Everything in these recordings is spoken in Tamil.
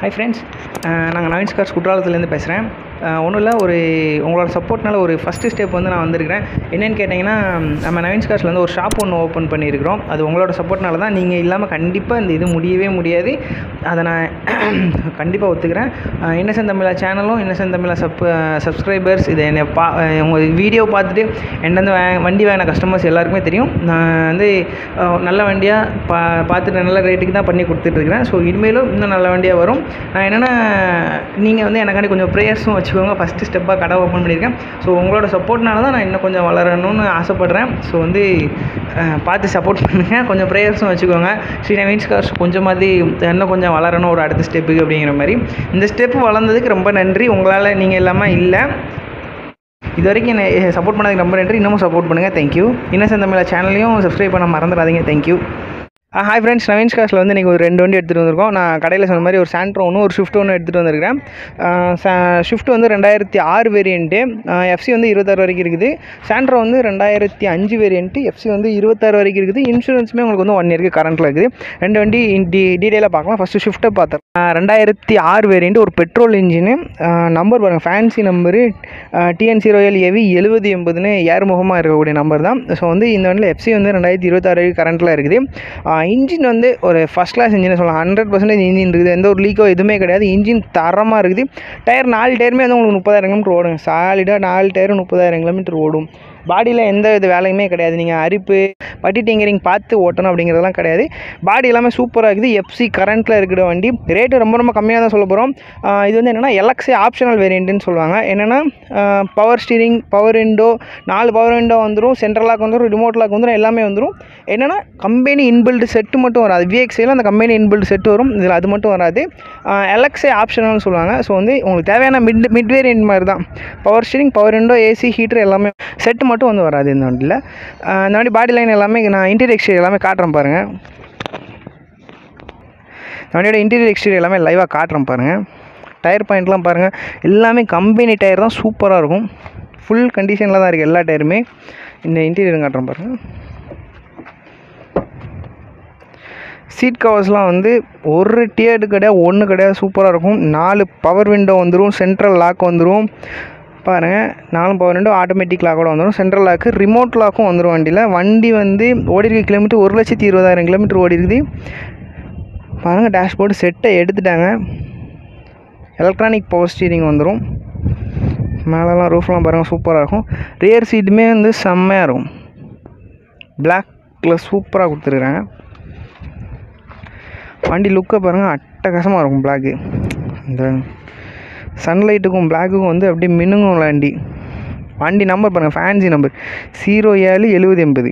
ஹாய் ஃப்ரெண்ட்ஸ் நாங்கள் நவீன் ஸ்கார்ஸ் குற்றாலத்துலேருந்து பேசுகிறேன் ஒன்றும் இல்லை ஒரு உங்களோட சப்போர்ட்னால ஒரு ஃபஸ்ட்டு ஸ்டெப் வந்து நான் வந்திருக்கிறேன் என்னென்னு கேட்டிங்கன்னா நம்ம நவீன் ஸ்கார்ஸில் வந்து ஒரு ஷாப் ஒன்று ஓப்பன் பண்ணியிருக்கிறோம் அது உங்களோட சப்போர்ட்னால தான் நீங்கள் இல்லாமல் கண்டிப்பாக இந்த இது முடியவே முடியாது அதை நான் கண்டிப்பாக ஒத்துக்கிறேன் இன்னசென்ட் தமிழா சேனலும் இன்னசென்ட் தமிழா சப் சப்ஸ்கிரைபர்ஸ் இதை என்னை பா உங்கள் வீடியோ பார்த்துட்டு என்கிட்ட வே வண்டி வாங்கின கஸ்டமர்ஸ் எல்லாருக்குமே தெரியும் நான் வந்து அஹ், நல்ல வண்டியாக பா பார்த்துட்டு நல்ல ரேட்டுக்கு தான் பண்ணி கொடுத்துட்ருக்குறேன் ஸோ இனிமேலும் இன்னும் நல்ல வண்டியாக வரும் நான் என்னென்னா நீங்கள் வந்து எனக்காண்டி கொஞ்சம் ப்ரேயர்ஸும் வச்சுக்கோங்க ஃபஸ்ட்டு ஸ்டெப்பாக கடை ஓப்பன் பண்ணியிருக்கேன் ஸோ உங்களோட சப்போர்ட்னால தான் நான் இன்னும் கொஞ்சம் வளரணும்னு ஆசைப்பட்றேன் ஸோ வந்து அஹ், பார்த்து சப்போர்ட் பண்ணுங்கள் கொஞ்சம் ப்ரேயர்ஸும் வச்சுக்கோங்க ஸ்ரீ நவீன் ஸ்கார்ஸ் கொஞ்சம் மாதிரி இன்னும் கொஞ்சம் வளரணும் ஒரு அடுத்த ஸ்டெப்புக்கு அப்படிங்கிற மாதிரி இந்த ஸ்டெப்பு வளர்ந்ததுக்கு ரொம்ப நன்றி உங்களால் நீங்கள் இல்லாமல் இல்லை இது வரைக்கும் என்னை சப்போர்ட் பண்ணதுக்கு ரொம்ப நன்றி இன்னமும் சப்போர்ட் பண்ணுங்கள் தேங்க்யூ இன்னசென்ட் தமிழ் சேனலையும் சப்ஸ்கிரைப் பண்ண மறந்துடாதீங்க தேங்க்யூ ஹாய் ஃப்ரெண்ட்ஸ் நவீன் ஸ்கார்ஸில் வந்து இன்றைக்கி ஒரு ரெண்டு வண்டி எடுத்துகிட்டு வந்திருக்கோம் நான் கடையில் சொன்ன மாதிரி ஒரு சாண்ட்ரோ ஒன்று ஒரு ஷிஃப்ட் ஒன்று எடுத்துகிட்டு வந்திருக்கிறேன் ஷிஃப்ட் வந்து ரெண்டாயிரத்தி ஆறு வேரியண்ட்டு எஃப்சி வந்து இருபத்தாறு வரைக்கும் இருக்குது சாண்ட்ரோ வந்து ரெண்டாயிரத்தி அஞ்சு வேரியண்ட்டு எஃப்சி வந்து இருபத்தாறு வரைக்கும் இருக்குது இன்சூரன்ஸுமே உங்களுக்கு வந்து ஒன் இயருக்கு கரண்ட்டில் இருக்குது ரெண்டு வண்டி டி டீட்டெயிலாக பார்க்கலாம் ஃபஸ்ட்டு ஷிஃப்ட்டை பார்த்தேன் ரெண்டாயிரத்தி ஆறு வேரியண்ட் ஒரு பெட்ரோல் இன்ஜினு நம்பர் பாருங்கள் fancy number TN zero L AV எழுபது எண்பதுன்னு ஏறுமுகமாக இருக்கக்கூடிய நம்பர் தான் ஸோ வந்து இந்த வண்டியில் எஃப்சி வந்து ரெண்டாயிரத்தி இருபத்தாறு கரண்ட்டில் இருக்குது இன்ஜின் வந்து ஒரு ஃபஸ்ட் கிளாஸ் இன்ஜின் சொல்லலாம் ஹண்ட்ரட் பர்சன்டேஜ் இன்ஜின் இருக்குது எந்த ஒரு லீக்கோ எதுவுமே கிடையாது இன்ஜின் தரமாக இருக்குது டயர் நாலு டயருமே வந்து உங்களுக்கு முப்பதாயிரம் கிலோமீட்டர் ஓடுங்க சாலிடாக நாலு டயரும் முப்பதாயிரம் கிலோமீட்டர் ஓடும் பாடியில் எந்த இது வேலையுமே கிடையாது நீங்கள் அரிப்பு பட்டி டிங்கரிங் பார்த்து ஓட்டணும் அப்படிங்கிறதெல்லாம் கிடையாது பாடி எல்லாமே சூப்பராக இருக்குது எஃப்சி கரண்ட்டில் இருக்கிற வண்டி ரேட்டு ரொம்ப ரொம்ப கம்மியாக தான் சொல்ல போகிறோம் இது வந்து என்னென்னா எலக்ஸி ஆப்ஷனல் வேரியண்ட்டுன்னு சொல்லுவாங்க என்னென்னா பவர் ஸ்டீரிங் பவர் விண்டோ நாலு பவர் விண்டோ வந்துடும் சென்ட்ரல் லாக் வந்துடும் ரிமோட் லாக் வந்துடும் எல்லாமே வந்துடும் என்னென்னா கம்பெனி இன்பில்டு செட்டு மட்டும் வராது விஎக்ஸில் அந்த கம்பெனி இன்பில்டு செட்டு வரும் இதில் அது மட்டும் வராது எலக்ஸே ஆப்ஷனல்னு சொல்லுவாங்க ஸோ வந்து உங்களுக்கு தேவையான மிட் மிட் வேரியன்ட் மாதிரி தான் power steering power window AC heater எல்லாமே செட்டு மட்டும் வந்து வராது இந்த வண்டியில் ஆஹ் இந்த வண்டி பாடி லைன் எல்லாமே நான் இன்டீரியர் எக்ஸ்டீரியர் எல்லாமே காட்டுறேன் பாருங்கள் இந்த வண்டியோட இன்டீரியர் எக்ஸ்டீரியர் எல்லாமே லைவாக காட்டுறேன் பாருங்கள் டயர் பாயிண்ட்லாம் பாருங்கள் எல்லாமே கம்பெனி டயர் தான் சூப்பராக இருக்கும் ஃபுல் கண்டிஷனில் தான் இருக்குது எல்லா டயருமே இந்த இன்டீரியர் காட்டுறேன் பாருங்கள் சீட் கவர்ஸ்லாம் வந்து ஒரு டியர்டு கிடையாது ஒன்று கிடையாது சூப்பராக இருக்கும் நாலு பவர் விண்டோ வந்துடும் சென்ட்ரல் லாக் வந்துடும் பாருங்கள் நாலு பவர் விண்டோ ஆட்டோமேட்டிக் லாக்கோட வந்துடும் சென்ட்ரல் லாக்கு ரிமோட் லாக்கும் வந்துடும் வண்டியில் வண்டி வந்து ஓடி இருக்க கிலோமீட்டர் ஒரு லட்சத்தி இருபதாயிரம் கிலோமீட்டர் ஓடி இருக்குது பாருங்கள் டேஷ்போர்டு செட்டை எடுத்துட்டாங்க எலக்ட்ரானிக் பவர் ஸ்டீரிங் வந்துடும் மேலெலாம் ரூஃப்லாம் பாருங்கள் சூப்பராக இருக்கும் ரியர் சீட்டுமே வந்து செம்மையாக இருக்கும் பிளாக்கில் சூப்பராக கொடுத்துருக்குறாங்க வண்டி லுக்கை பாருங்கள் அட்டகாசமாக இருக்கும் பிளாக்கு இந்த சன்லைட்டுக்கும் பிளாக்குக்கும் வந்து அப்படியே மினுங்கும் வண்டி வண்டி நம்பர் பாருங்கள் ஃபேன்சி நம்பர் ஜீரோ ஏழு எழுபது எண்பது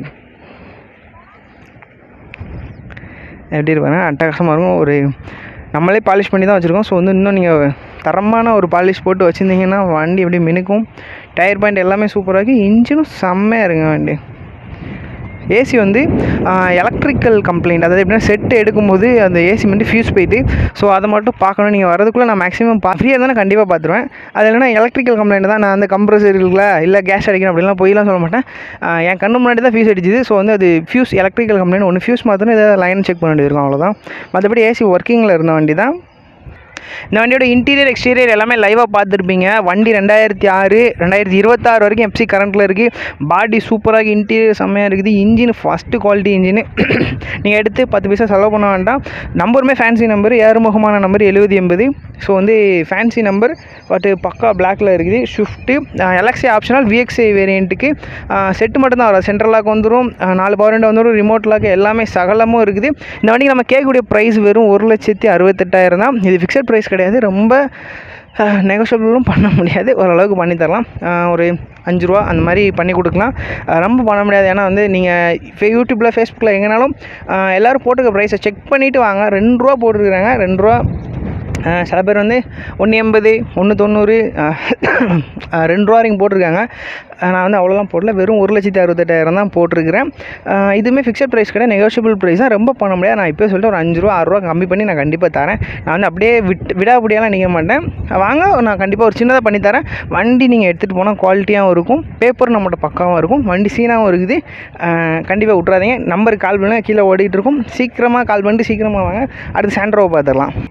எப்படி இருப்பாங்க அட்டகாசமாக இருக்கும் ஒரு நம்மளே பாலிஷ் பண்ணி தான் வச்சுருக்கோம் ஸோ வந்து இன்னும் நீங்கள் தரமான ஒரு பாலிஷ் போட்டு வச்சுருந்தீங்கன்னா வண்டி அப்படியே மினுக்கும் டயர் பாயிண்ட் எல்லாமே சூப்பராக இருக்குது இன்ஜினும் செம்மையாக இருக்குங்க வண்டி ஏசி வந்து எலக்ட்ரிக்கல் கம்ப்ளைண்ட் அதாவது எப்படின்னா செட்டு எடுக்கும்போது அந்த ஏசி வந்து ஃபியூஸ் போயிட்டு ஸோ அதை மட்டும் பார்க்கணும் நீங்கள் வரதுக்குள்ளே நான் மேக்ஸிமம் பா ஃப்ரீயாக தானே கண்டிப்பாக பார்த்துருவேன் அது இல்லைனா எலக்ட்ரிக்கல் கம்ப்ளைண்ட் தான் நான் அந்த கம்ப்ரஸர் இருக்குல்ல இல்லை கேஸ் அடிக்கணும் அப்படிலாம் போயெல்லாம் சொல்ல மாட்டேன் ஆஹ் என் கண்ணு முன்னாடி தான் ஃபியூஸ் அடிச்சுது ஸோ வந்து அது ஃபியூஸ் எலக்ட்ரிக்கல் கம்ப்ளைண்ட் ஒன்று ஃபியூஸ் மாற்றணும் இதை லைன் செக் பண்ண வேண்டியது இருக்கும் அவ்வளோதான் மற்றபடி ஏசி ஒர்க்கிங்கில் இருந்த வண்டி தான் இந்த வண்டியோட இன்டீரியர் எக்ஸ்டீரியர் எல்லாமே லைவாக பார்த்துருப்பீங்க வண்டி ரெண்டாயிரத்தி ஆறு ரெண்டாயிரத்தி இருபத்தாறு வரைக்கும் எஃப்சி கரண்ட்டில் இருக்குது பாடி சூப்பராக இன்டீரியர் செம்மையாக இருக்குது இன்ஜின் ஃபஸ்ட்டு குவாலிட்டி இன்ஜின் நீங்கள் எடுத்து பத்து பைசா செலவு பண்ண வேண்டாம் நம்பருமே ஃபேன்சி நம்பர் ஏறுமுகமான நம்பர் எழுபது எண்பது ஸோ வந்து ஃபேன்சி நம்பர் பட் பக்கா பிளாக்ல இருக்குது ஷிஃப்ட்டு எலக்ஸி ஆப்ஷனல் விஎக்ஸி வேரியண்ட்டுக்கு செட்டு மட்டும் தான் வரும் சென்ட்ரல் லாக் வந்துடும் அஹ் நாலு பவர் விண்டோ வந்துடும் ரிமோட் லாக் எல்லாமே சகலமும் இருக்குது இந்த வண்டிக்கு நம்ம கேட்கக்கூடிய ப்ரைஸ் வெறும் ஒரு லட்சத்தி அறுபத்தெட்டாயிரம் தான் இது ஃபிக்ஸட் ப்ரைஸ் கிடையாது ரொம்ப நெகோஷியபிளும் பண்ண முடியாது ஓரளவுக்கு பண்ணி தரலாம் அஹ் ஒரு அஞ்சு ரூபா அந்த மாதிரி பண்ணி கொடுக்கலாம் அஹ் ரொம்ப பண்ண முடியாது ஏன்னா வந்து நீங்கள் யூடியூப்பில் ஃபேஸ்புக்கில் எங்கேனாலும் அஹ் எல்லோரும் போட்டுக்க ப்ரைஸை செக் பண்ணிவிட்டு வாங்க ரெண்டு ரூபா போட்டுருக்குறாங்க ரெண்டு ரூபா அஹ் சில பேர் வந்து ஒன்று எண்பது ஒன்று தொண்ணூறு அஹ் அஹ் ரெண்டு ரூபா வரைக்கும் போட்டிருக்காங்க அஹ் நான் வந்து அவ்வளோலாம் போடல வெறும் ஒரு லட்சத்தி அறுபத்தெட்டாயிரம் தான் போட்டிருக்கிறேன் அஹ் இதுவுமே ஃபிக்ஸட் ப்ரைஸ் கிடையாது நெகோஷியபிள் ப்ரைஸ் தான் ரொம்ப பண்ண முடியாது நான் இப்போ சொல்லிட்டு ஒரு அஞ்சு ரூபா ஆறு ரூபா கம்மி பண்ணி நான் கண்டிப்பாக தரேன் நான் வந்து அப்படியே விட்டு விடாபடியாலாம் நிற்க மாட்டேன் வாங்க நான் கண்டிப்பாக ஒரு சின்னதாக பண்ணி தரேன் வண்டி நீங்கள் எடுத்துகிட்டு போனால் குவாலிட்டியாகவும் இருக்கும் பேப்பர் நம்மகிட்ட பக்காவும் இருக்கும் வண்டி சீனாகவும் இருக்குது கண்டிப்பாக விட்றாதீங்க நம்பருக்கு கால் பண்ணுங்கள் கீழே ஓடிட்டு இருக்கும் சீக்கிரமாக கால் பண்ணிட்டு சீக்கிரமாக வாங்க அடுத்து சாண்ட்ரோவை பார்த்துடலாம்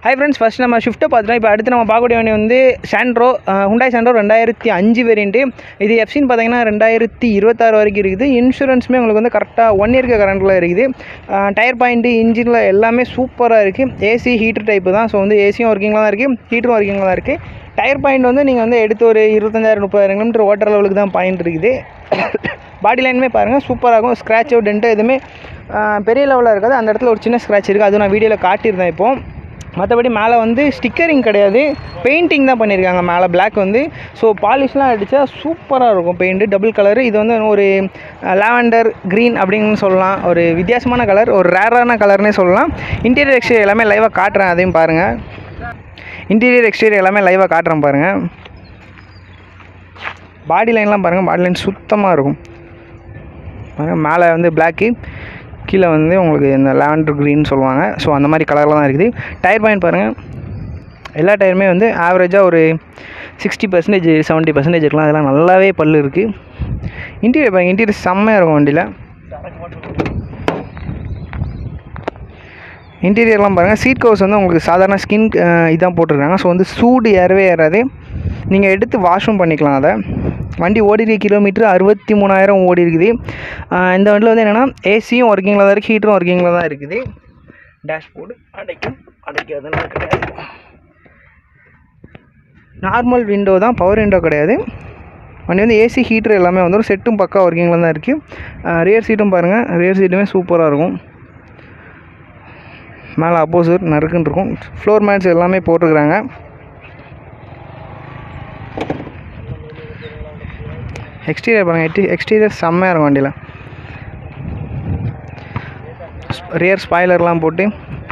ஹை ஃப்ரெண்ட்ஸ் ஃபஸ்ட் நம்ம ஷிஃப்ட்டை பார்த்துட்டோம் இப்போ அடுத்து நம்ம பார்க்கக்கூடிய வண்டி வந்து சாண்ட்ரோ ஹுண்டாய் சாண்ட்ரோ ரெண்டாயிரத்தி அஞ்சு வேரியண்ட்டு இது எஃப்சின்னு பார்த்தீங்கன்னா ரெண்டாயிரத்தி இருபத்தாறு வரைக்கும் இருக்குது இன்சூரன்ஸுமே உங்களுக்கு வந்து கரெக்டாக ஒன் இயர்க்கு கரண்டில் இருக்குது டயர் பாயிண்ட்டு இன்ஜினில் எல்லாமே சூப்பராக இருக்குது ஏசி ஹீட்டர் டைப்பு தான் ஸோ வந்து ஏசியும் ஒர்க்கிங்கில் தான் இருக்குது ஹீட்டரும் ஒர்க்கிங்கில் தான் இருக்குது டயர் பாயிண்ட் வந்து நீங்கள் வந்து எடுத்து ஒரு இருபத்தஞ்சாயிரம் முப்பதாயிரம் கிலோமீட்டர் ஓட்டுற லெவலுக்கு தான் பாயிண்ட் இருக்குது பாடி லைனுமே பாருங்கள் சூப்பராக இருக்கும் ஸ்க்ராட்சோ டென்ட்டோ எதுவுமே ஆஹ், பெரிய லெவலில் இருக்காது அந்த இடத்துல ஒரு சின்ன ஸ்க்ராட்ச் இருக்குது அதுவும் நான் வீடியோவில் காட்டியிருந்தேன் இப்போது மற்றபடி மேலே வந்து ஸ்டிக்கரிங் கிடையாது பெயிண்டிங் தான் பண்ணியிருக்காங்க மேலே Black வந்து ஸோ பாலிஷ்லாம் அடித்தா சூப்பராக இருக்கும் பெயிண்ட்டு டபுள் கலர் இது வந்து ஒரு லாவெண்டர் க்ரீன் அப்படின்னு சொல்லலாம் ஒரு வித்தியாசமான கலர் ஒரு ரேரான கலர்னே சொல்லலாம் இன்டீரியர் எக்ஸ்டீரியர் எல்லாமே லைவாக காட்டுறேன் அதையும் பாருங்கள் இன்டீரியர் எக்ஸ்டீரியர் எல்லாமே லைவாக காட்டுறேன் பாருங்கள் பாடி லைன்லாம் பாருங்கள் பாடி லைன் சுத்தமாக இருக்கும் பாருங்கள் மேலே வந்து பிளாக்கு கீழே வந்து உங்களுக்கு இந்த லாவெண்டர் க்ரீன் சொல்லுவாங்க ஸோ அந்த மாதிரி கலரில் தான் இருக்குது டயர் பாயிண்ட் பாருங்கள் எல்லா டயருமே வந்து ஆவரேஜாக ஒரு சிக்ஸ்டி பர்சன்டேஜ் செவன்ட்டி பர்சன்டேஜ் இருக்கலாம் அதெல்லாம் நல்லாவே பல்லு இருக்குது இன்டீரியர் பாருங்க இன்டீரியர் செம்மையாக இருக்கும் வண்டியில் இன்டீரியர்லாம் பாருங்கள் சீட் கவர்ஸ் வந்து உங்களுக்கு சாதாரண ஸ்கின் இதான் போட்டிருக்காங்க ஸோ வந்து சூடு ஏறவே ஏறாது நீங்கள் எடுத்து வாஷும் பண்ணிக்கலாம் அதை வண்டி ஓடிருக்க கிலோமீட்டர் அறுபத்தி மூணாயிரம் ஓடி இருக்குது ஆஹ் இந்த வண்டியில் வந்து என்னென்னா ஏசியும் ஒர்க்கிங்கில் தான் இருக்குது ஹீட்டரும் ஒர்க்கிங்கில் தான் இருக்குது டேஷ்போர்டு அடைக்கும் அடைக்காதுன்னு கிடையாது நார்மல் விண்டோ தான் பவர் விண்டோ கிடையாது வண்டி வந்து ஏசி ஹீட்டர் எல்லாமே வந்துடும் செட்டும் பக்கா ஒர்க்கிங்கில் தான் இருக்குது ரியர் சீட்டும் பாருங்கள் ரியர் சீட்டுமே சூப்பராக இருக்கும் மேலே அப்போசிட் நறுக்குன்னு இருக்கும் ஃப்ளோர் மேட்ஸ் எல்லாமே போட்டிருக்கிறாங்க எக்ஸ்டீரியர் பாருங்கள் எக்ஸ்டி எக்ஸ்டீரியர் செம்மையாக இருக்கும் வண்டியில் ரியர் ஸ்பாய்லர்லாம் போட்டு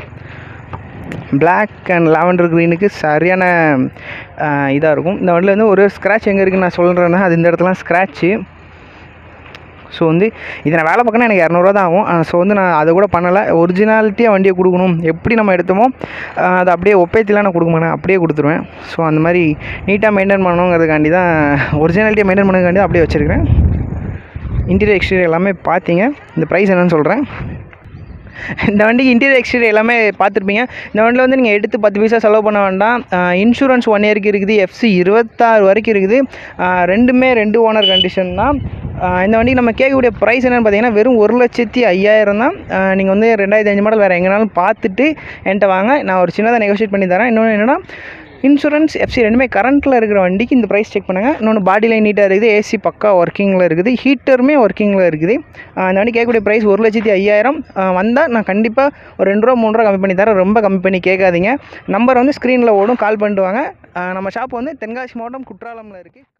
Black அண்ட் லாவெண்டர் க்ரீனுக்கு சரியான இதாக இருக்கும் இந்த வண்டியில் வந்து ஒரு ஸ்க்ராட்ச் எங்கே இருக்குன்னு நான் சொல்கிறேன்னா அது இந்த இடத்துலாம் ஸ்க்ராட்ச்சு ஸோ வந்து இதை நான் வேலை பார்க்கணும் எனக்கு இரநூறுவா தான் ஆகும் ஸோ வந்து நான் அதை கூட பண்ணலை ஒரிஜினாலிட்டியாக வண்டியை கொடுக்கணும் எப்படி நம்ம எடுத்தோமோ ஆஹ் அதை அப்படியே ஒப்பேத்திலாம் நான் கொடுக்க மாட்டேன் அப்படியே கொடுத்துருவேன் ஸோ அந்த மாதிரி நீட்டாக மெயின்டைன் பண்ணணுங்கிறதுக்காண்டி தான் ஒரிஜினாலிட்டியாக மெயின்டைன் பண்ணுறதுக்காண்டி தான் அப்படியே வச்சுருக்கிறேன் இன்டீரியர் எக்ஸ்டீரியர் எல்லாமே பார்த்தீங்க இந்த ப்ரைஸ் என்னன்னு சொல்கிறேன் இந்த வண்டிக்கு இன்டீரியர் எக்ஸ்டீரியர் எல்லாமே பார்த்துருப்பீங்க இந்த வண்டியில் வந்து நீங்கள் எடுத்து பத்து பைசா செலவு பண்ண வேண்டாம் இன்சூரன்ஸ் ஒன் இயருக்கு இருக்குது எஃப்சி இருபத்தாறு வரைக்கும் இருக்குது ஆஹ் ரெண்டுமே ரெண்டு ஓனர் கண்டிஷன் தான் ஆஹ் இந்த வண்டிக்கு நம்ம கேட்கக்கூடிய ப்ரைஸ் என்னென்னு பார்த்தீங்கன்னா வெறும் ஒரு லட்சத்தி ஐயாயிரம் தான் நீங்கள் வந்து ரெண்டாயிரத்தி அஞ்சு மாடல் வேறு எங்கேனாலும் பார்த்துட்டு என்கிட்ட வாங்க நான் ஒரு சின்னதாக நெகோஷியேட் பண்ணி தரேன் இன்னொன்று என்னென்னா இன்சூரன்ஸ் எஃப்சி ரெண்டுமே கரண்ட்டில் இருக்கிற வண்டிக்கு இந்த ப்ரைஸ் செக் பண்ணுங்கள் இன்னொன்று பாடி லைன் நீட்டாக இருக்குது ஏசி பக்கா ஒர்க்கிங்கில் இருக்குது ஹீட்டருமே ஒர்க்கிங்கில் இருக்குது ஆஹ் இந்த வண்டி கேட்கக்கூடிய ப்ரைஸ் ஒரு லட்சத்தி ஐயாயிரம் வந்தால் நான் கண்டிப்பாக ஒரு ரெண்டு ரூபா மூணு ரூபா கம்மி பண்ணி தரேன் ரொம்ப கம்மி பண்ணி கேட்காதீங்க நம்பர் வந்து ஸ்க்ரீனில் ஓடும் கால் பண்ணிட்டு வாங்க ஆஹ் நம்ம ஷாப் வந்து தென்காசி மாவட்டம் குற்றாலமில் இருக்குது